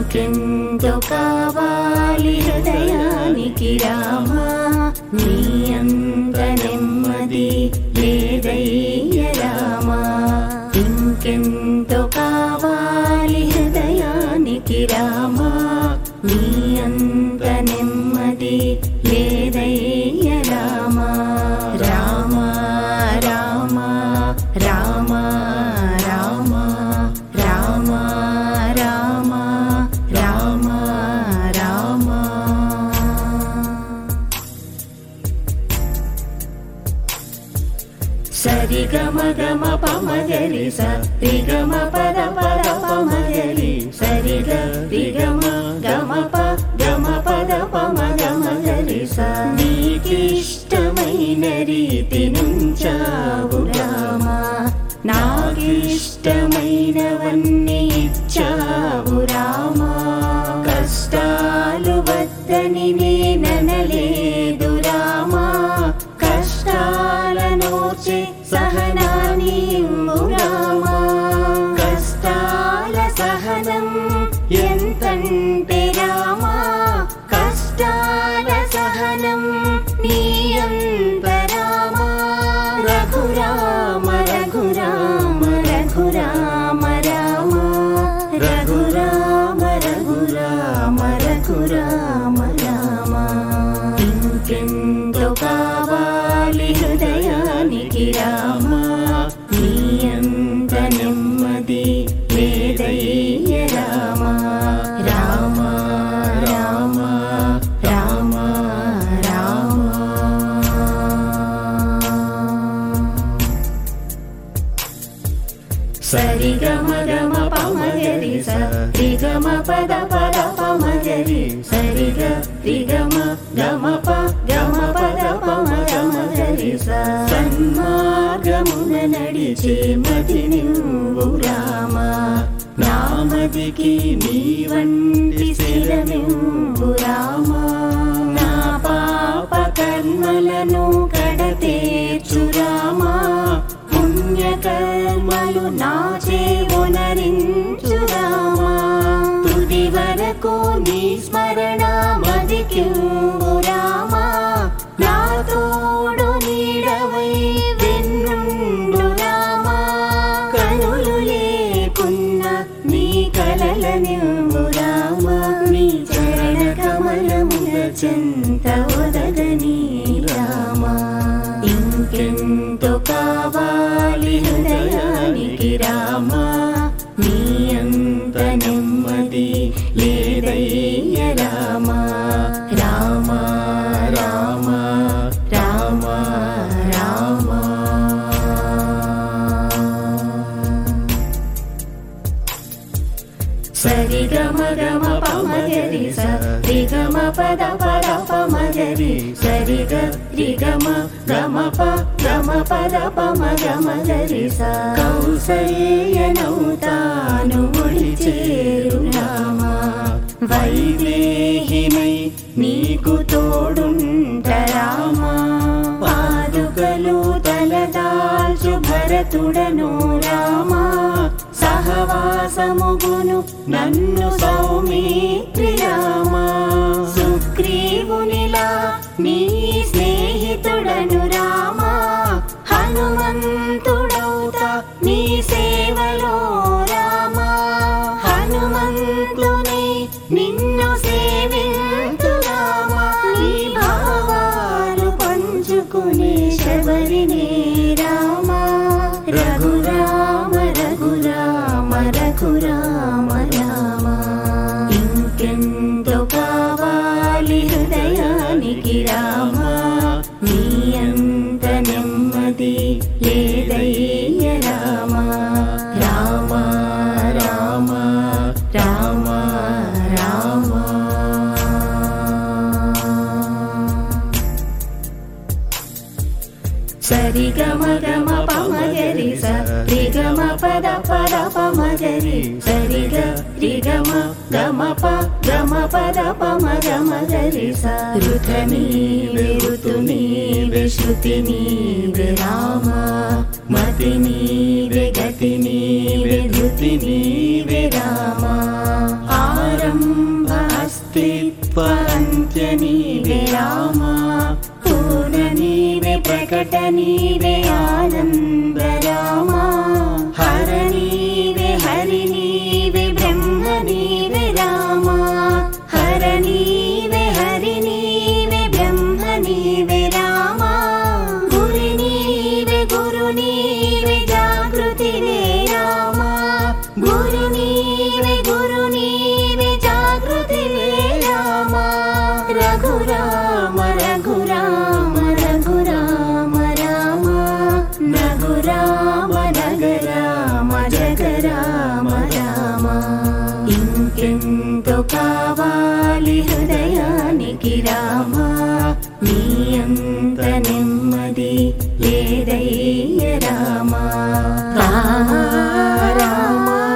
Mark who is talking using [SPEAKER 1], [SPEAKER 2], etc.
[SPEAKER 1] ఇంకెంతో కావాలి హృదయానికి రామా నీ అంత నెమ్మది లేదయ్య రామా ఇంకెంతో కావాలి హృదయానికి రామా నీ అంత నెమ్మది లేదయ్య రామా రామా రామా రామా రామా రామా రామా రామా రామా సరి గమ గమ పమగరి స రి గమ పద పద పమగరి సరి గ రి గమ గమ ప గమ పద పమ గమ గరి స నీకిష్టమైన రీతి నుంచావు రామా నాకిష్టమైనవన్నీ ఇచ్చావు రామా కష్టాలు వద్దని నేననలేదు రామా కష్టాలనోచే సహనాన్ని ఇమ్ము రామా కష్టాల సహనం ఎంతంటే రామా కష్టాల సహనం నీ అంత రామా రఘురామ రఘురామ రఘురామ రామ రఘురామ రఘురామ రఘురామ రామ ఇంకెంతో కావాలి హృదయానికి రామా నీ అంత నెమ్మది లేదయ్య రామా రామ రామ రామ రామ సరి గమ గమ పమగరి స రి గమ పద పద పమగరి సరి గ రి గమ గమ ప గమ పద పమ గమ గరి స సన్మార్గమున నడిచే మతి నువ్వు రామ నామదికి నీ వంటి శిరమివ్వు రామ నా పాప కర్మలను కడతేర్చు రామా పుణ్యకర్మలు నా చేవునరించు రామా తుది వరకు నీ స్మరణ మదికింగు రామా నా తోడు నీడవై వెన్నుండు రామా కనులు లేకున్న నీ కలల నివ్వు రామా నీ చరణ కమలముల చెంత ఒదగని రామా ఇంకెంతో కావాలి హృదయానికి రామా నీ అంత నెమ్మది లేదయ్య రామా రామా రామా రామా రామా సరి గమ గమ పమగరి స రి గమ పద పద పమగరి సరి గ రి గమ గమ ప గమ పద పమ గమ గరి స కౌసల్యనౌతాను ముడి చేరు రామా వైదేహిమై నీకు తోడుంట రామా పాదుకలు తలదాల్చు భరతుడను రామా సహవాసముగును నన్ను సౌమిత్రి రామా సుగ్రీవునిలా నీ స్నేహితుడను రామా హనుమంతుడౌతా నీ సేవలో రామా హనుమంతుని నిన్ను సేవింతు రామా నీ భావాలు పంచుకునే శబరిని రామా రఘురామ రఘురామ రఘురామ రామ ఇంకెంతో కావాలి హృదయానికి రామా నీ అంత నెమ్మది లేదయ్య రామా రామ రామ రామ రామ సరి గమ గమ పమగరి స రి గమ పద పద పమగరి సరి గ రి గమ గమ ప గమ పద పమ గమ గరి స రుత నీవే ఋతు నీవే శృతి నీవే రామ మతి నీవే గతి నీవే ధృతి నీవే రామ ఆరా ఆరంభ అస్తిత్వ అంత్య నీవే రామా పూర్ణ నీవే ప్రకట నీవే ఆనంద రామా హర నీవే హరి నీవే బ్రహ్మ నీవే రామా హర నీవే హరి నీవే బ్రహ్మ నీవే రామా గురి నీవే గురు నీవే జాగృతి రే రామా గురు నీవే గురు నీవే జాగృతి రే రామా రఘురామ రఘురామ రఘురామ రామ నఘురామ నగరామ జగరామ రామ ఇంకెంతో కావాలి హృదయానికి రామ నీ అంత నెమ్మది లేదయ్య రామ రామ